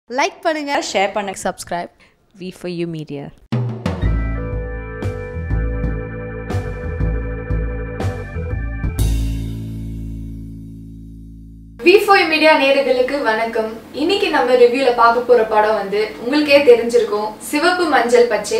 like பண்ணுங்க share பண்ணுங்க subscribe V for you media V4 media நேயர்களுக்கு வணக்கம் இன்னைக்கு நம்ம ரிவ்யூல பார்க்க போற படம் வந்து உங்களுக்கே தெரிஞ்சிருக்கும் சிவப்பு மஞ்சள் பச்சை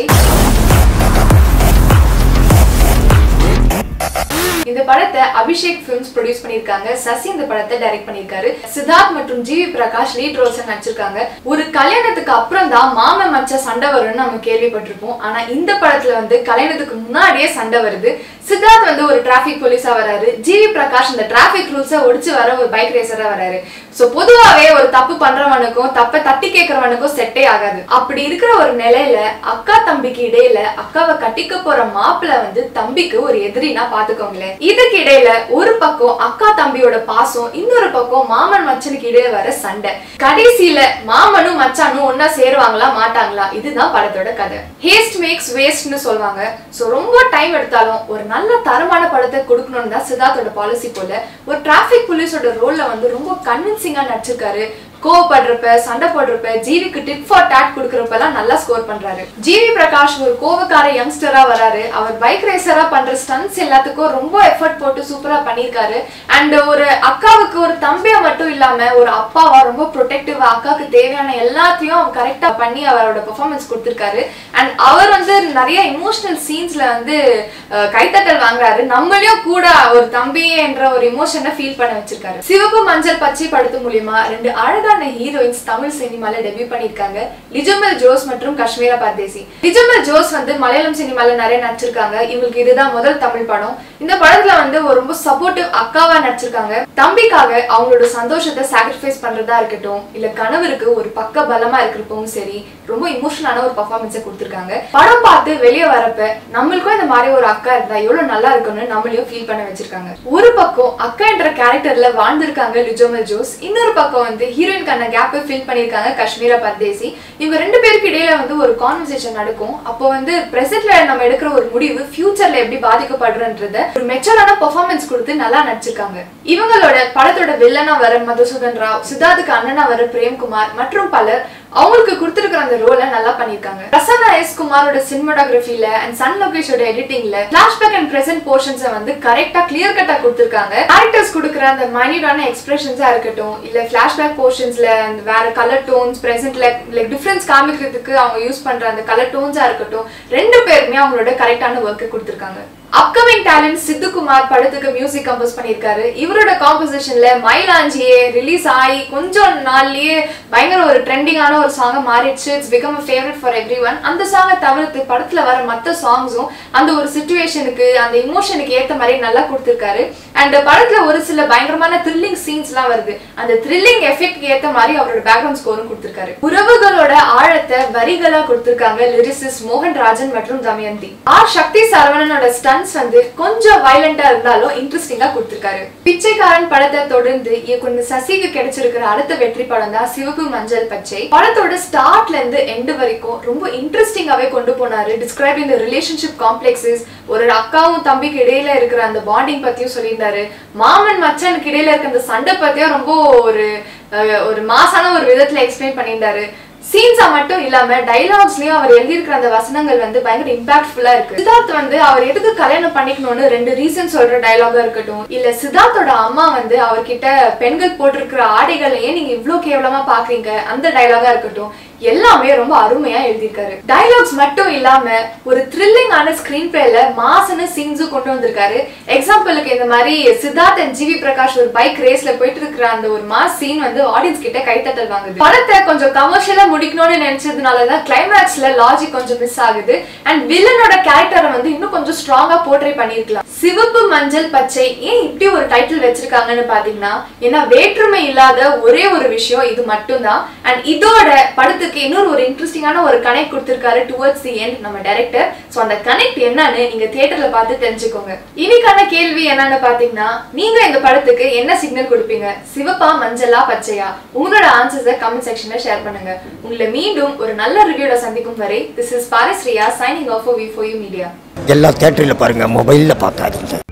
இந்த படத்தை அபிஷேக் ஃபிலிம்ஸ் ப்ரொடியூஸ் பண்ணிருக்காங்க சசி இந்த படத்தை டைரக்ட் பண்ணிருக்காரு சித்தார்த் மற்றும் ஜிவி பிரகாஷ் லீட் ரோல்ஸ் நடிச்சிருக்காங்க ஒரு கல்யாணத்துக்கு அப்புறம் தான் மாமன் மச்ச சண்டை வரும்னு நம்ம கேள்விப்பட்டிருப்போம் ஆனா இந்த படத்துல வந்து கல்யாணத்துக்கு முன்னாடியே சண்டை வருது சித்தார்த் வந்து ஒரு டிராபிக் போலீஸா வராரு ஜிவி பிரகாஷ் இந்த டிராபிக் ரூல்ஸை ஒடிச்சு வர ஒரு பைக் ரேசரா வராரு சோ பொதுவாவே ஒரு தப்பு பண்றவனுக்கும் தப்பை தட்டி கேட்கறவனுக்கும் செட்டே ஆகாது அப்படி இருக்கிற ஒரு நிலையில அக்கா தம்பிக்கு இடையில அக்காவை கட்டிக்க போற மாப்பிள்ள வந்து தம்பிக்கு ஒரு எதிரினா பாத்துக்கோங்களேன் இதுக்கு இடையில ஒரு பக்கம் அக்கா தம்பியோட பாசம் இன்னொரு பக்கம் மாமன் மச்சனுக்கு இடையில வர சண்டை கடைசியில மாமனும் மச்சானும் ஒன்னா சேருவாங்களா மாட்டாங்களா இதுதான் படத்தோட கதை ஹேஸ்ட் மேக்ஸ் வேஸ்ட்னு சொல்லுவாங்க சோ ரொம்ப டைம் எடுத்தாலும் ஒரு நல்ல தரமான படத்தை கொடுக்கணும்னு தான் சித்தார்த்தோட பாலிசி போல ஒரு டிராபிக் போலீஸோட ரோல்ல வந்து ரொம்ப கன்வின்சிங்கா நடிச்சிருக்காரு கோவப்படுறப்ப சண்டை போடுறப்ப ஜிவிக்கு டிப் ஃபார் டாட் கொடுக்கறப்பெல்லாம் நல்லா ஸ்கோர் பண்றாரு ஜிவி பிரகாஷ் ஒரு கோவக்கார யங்ஸ்டரா வராரு அவர் பைக் ரேசரா பண்ற ஸ்டன்ஸ் எல்லாத்துக்கும் ரொம்ப எஃபர்ட் போட்டு சூப்பரா பண்ணிருக்காரு அண்ட் ஒரு அக்காவுக்கு ஒரு தம்பியா மட்டும் இல்லாம ஒரு அப்பாவா ரொம்ப ப்ரொடெக்டிவா அக்காவுக்கு தேவையான எல்லாத்தையும் அவர் கரெக்டா பண்ணி அவரோட பெர்ஃபார்மன்ஸ் கொடுத்திருக்காரு அண்ட் அவர் வந்து நிறைய இமோஷனல் சீன்ஸ்ல வந்து அஹ், கைத்தட்டல் வாங்குறாரு நம்மளையும் கூட ஒரு தம்பி என்ற ஒரு இமோஷனை ஃபீல் பண்ண வச்சிருக்காரு சிவப்பு மஞ்சள் பச்சை படத்து மூலியமா ரெண்டு அழகான ஹீரோயின்ஸ் தமிழ் சினிமால டெபியூ பண்ணிருக்காங்க லிஜமல் ஜோஸ் மற்றும் காஷ்மீரா பர்தேசி லிஜமல் ஜோஸ் வந்து மலையாளம் சினிமால நிறைய நடிச்சிருக்காங்க இவங்களுக்கு இதுதான் முதல் தமிழ் படம் இந்த படத்துல வந்து ஒரு ரொம்ப சப்போர்ட்டிவ் அக்காவா நடிச்சிருக்காங்க தம்பிக்காக அவங்களோட சந்தோஷத்தை சாக்ரிஃபைஸ் பண்றதா இருக்கட்டும் இல்ல கணவருக்கு ஒரு பக்க பலமா இருக்கிறப்பவும் சரி ரொம்ப இமோஷனலான ஒரு பர்ஃபார்மன்ஸை கொடுத்திருக்காங்க படம் பார்த்து வெளியே வரப்ப நம்மளுக்கும் இந்த மாதிரி ஒரு அக்கா இருந்தா எவ்வளவு நல்லா இருக்கும்னு நம்மளையும் ஃபீல் பண்ண வச்சிருக்காங்க ஒரு பக்கம் அக்கா என்ற கேரக்டர்ல வாழ்ந்திருக்காங்க லிஜோமல் ஜோஸ் இன்னொரு பக்கம் வந்து ஹீரோயின்கான கேப்பை ஃபில் பண்ணிருக்காங்க காஷ்மீரா பர்தேசி இவங்க ரெண்டு பேருக்கு இடையில வந்து ஒரு கான்வர்சேஷன் நடக்கும் அப்போ வந்து பிரசன்ட்ல நம்ம எடுக்கிற ஒரு முடிவு ஃபியூச்சர்ல எப்படி பாதிக்கப்படுறன்றத ஒரு மெச்சூரான பெர்ஃபார்மன்ஸ் கொடுத்து நல்லா நடிச்சிருக்காங்க இவங்களோட படத்தோட வில்லனா வர மதுசூதன் ராவ் சித்தார்த்துக்கு அண்ணனா வர பிரேம்குமார் மற்றும் பலர் அவங்களுக்கு கொடுத்திருக்கிற அந்த ரோலை நல்லா பண்ணிருக்காங்க பிரசன்னா எஸ் குமாரோட சினிமாட்டோகிராஃபில அண்ட் சன் லோகேஷோட எடிட்டிங்ல பிளாஷ்பேக் அண்ட் பிரசன்ட் போர்ஷன்ஸை வந்து கரெக்டா கிளியர் கட்டா கொடுத்திருக்காங்க கேரக்டர்ஸ் கொடுக்குற அந்த மைனியூட்டான எக்ஸ்பிரஷன்ஸா இருக்கட்டும் இல்ல பிளாஷ்பேக் போர்ஷன்ஸ்ல அந்த வேற கலர் டோன்ஸ் பிரசன்ட்ல லைக் டிஃபரன்ஸ் காமிக்கிறதுக்கு அவங்க யூஸ் பண்ற அந்த கலர் டோன்ஸா இருக்கட்டும் ரெண்டு பேருமே அவங்களோட கரெக்டான ஒர்க்கை கொடுத்திருக்காங்க அப்கமிங் டேலண்ட் சித்துக்குமார் படத்துக்கு மியூசிக் கம்போஸ் பண்ணியிருக்காரு இவரோட காம்போசிஷன்ல மயிலாஞ்சியே ரிலீஸ் ஆகி கொஞ்சம் நாள்லயே பயங்கர ஒரு ட்ரெண்டிங்கான ஒரு சாங்கா மாறிடுச்சு it's become a favourite for everyone அந்த சாங்கை தவிர்த்து படத்துல வர மற்ற சாங்ஸும் அந்த ஒரு சுச்சுவேஷனுக்கு அந்த இமோஷனுக்கு ஏத்த மாதிரி நல்லா கொடுத்திருக்காரு அண்ட் படத்துல ஒரு சில பயங்கரமான த்ரில்லிங் சீன்ஸ்லாம் வருது அந்த த்ரில்லிங் எஃபெக்ட் ஏத்த மாதிரி அவரோட பேக்ரவுண்ட் ஸ்கோரும் கொடுத்திருக்காரு உறவுகளோட ஆழத்தை வரிகளா கொடுத்திருக்காங்க லிரிசிஸ் மோகன் ராஜன் மற்றும் தமயந்தி ஆர் சக்தி சரவணனோட ஸ்டன்ஸ் வந்து கொஞ்சம் வயலண்டா இருந்தாலும் இன்ட்ரெஸ்டிங்கா கொடுத்திருக்காரு பிச்சைக்காரன் படத்தை தொடர்ந்து இயக்குனர் சசிக்கு கிடைச்சிருக்கிற அடுத்த வெற்றி படம் தான் சிவப்பு மஞ்சள் பச்சை படத்தோட ஸ்டார்ட்ல இருந்து எண்டு வரைக்கும் ரொம்ப இன்ட்ரெஸ்டிங்காவே கொண்டு போனாரு டிஸ்கிரைபிங் த ரிலேஷன்ஷிப் காம்ப்ளெக்ஸஸ் ஒரு அக்காவும் தம்பிக்கு இடையில இருக்கிற அந்த பாண்டிங் பத்தியும் சொல்லியிருந்தாரு மாமன் மச்சனுக்கு இடையில இருக்க அந்த சண்டை பத்தியும் ரொம்ப ஒரு அஹ், ஒரு மாசான ஒரு விதத்துல எக்ஸ்பிளைன் பண்ணியிருந்தாரு சீன்ஸா மட்டும் இல்லாம டைலாக்ஸ்லயும் அவர் எழுதியிருக்கிற அந்த வசனங்கள் வந்து பயங்கர இம்பாக்ட்ஃபுல்லா இருக்கு சித்தார்த் வந்து அவர் எதுக்கு கல்யாணம் பண்ணிக்கணும்னு ரெண்டு ரீசன் சொல்ற டைலாகா இருக்கட்டும் இல்ல சித்தார்த்தோட அம்மா வந்து அவர்கிட்ட பெண்கள் போட்டிருக்கிற ஆடைகளை ஏன் நீங்க இவ்ளோ கேவலமா பாக்குறீங்க அந்த டைலாகா இருக்கட்டும் எல்லாமே ரொம்ப அருமையா எழுதியிருக்காரு டைலாக்ஸ் மட்டும் இல்லாம ஒரு த்ரில்லிங்கான ஸ்கிரீன் பிளேல மாசன சீன்ஸும் கொண்டு வந்திருக்காரு எக்ஸாம்பிளுக்கு இந்த மாதிரி சித்தார்த் அண்ட் ஜிவி பிரகாஷ் ஒரு பைக் ரேஸ்ல போயிட்டு இருக்கிற அந்த ஒரு மாஸ் சீன் வந்து ஆடியன்ஸ் கிட்ட கைத்தட்டல் வாங்குது படத்தை கொஞ்சம் கமர்ஷியலா முடிக்கணும்னு நினைச்சதுனாலதான் கிளைமேக்ஸ்ல லாஜிக் கொஞ்சம் மிஸ் ஆகுது அண்ட் வில்லனோட கேரக்டரை வந்து இன்னும் கொஞ்சம் ஸ்ட்ராங்கா போர்ட்ரே பண்ணிருக்கலாம் சிவப்பு மஞ்சள் பச்சை ஏன் இப்படி ஒரு டைட்டில் வச்சிருக்காங்கன்னு பாத்தீங்கன்னா ஏன்னா வேற்றுமை இல்லாத ஒரே ஒரு விஷயம் இது மட்டும்தான் அண்ட் இதோட படத்துக்கு இன்னொரு ஒரு இன்ட்ரெஸ்டிங்கான ஒரு கனெக்ட் கொடுத்திருக்காரு டுவர்ட்ஸ் தி எண்ட் நம்ம டைரக்டர் சோ அந்த கனெக்ட் என்னன்னு நீங்க தியேட்டர்ல பார்த்து தெரிஞ்சுக்கோங்க இன்னைக்கான கேள்வி என்னன்னு பாத்தீங்கன்னா நீங்க இந்த படத்துக்கு என்ன சிக்னல் கொடுப்பீங்க சிவப்பா மஞ்சளா பச்சையா உங்களோட ஆன்சர்ஸை கமெண்ட் செக்ஷன்ல ஷேர் பண்ணுங்க உங்களை மீண்டும் ஒரு நல்ல ரிவ்யூல சந்திக்கும் வரை திஸ் இஸ் பாரிஸ்ரியா signing off V for you media எல்லா தேட்டரில் பாருங்கள் மொபைலில் பார்க்காதீங்க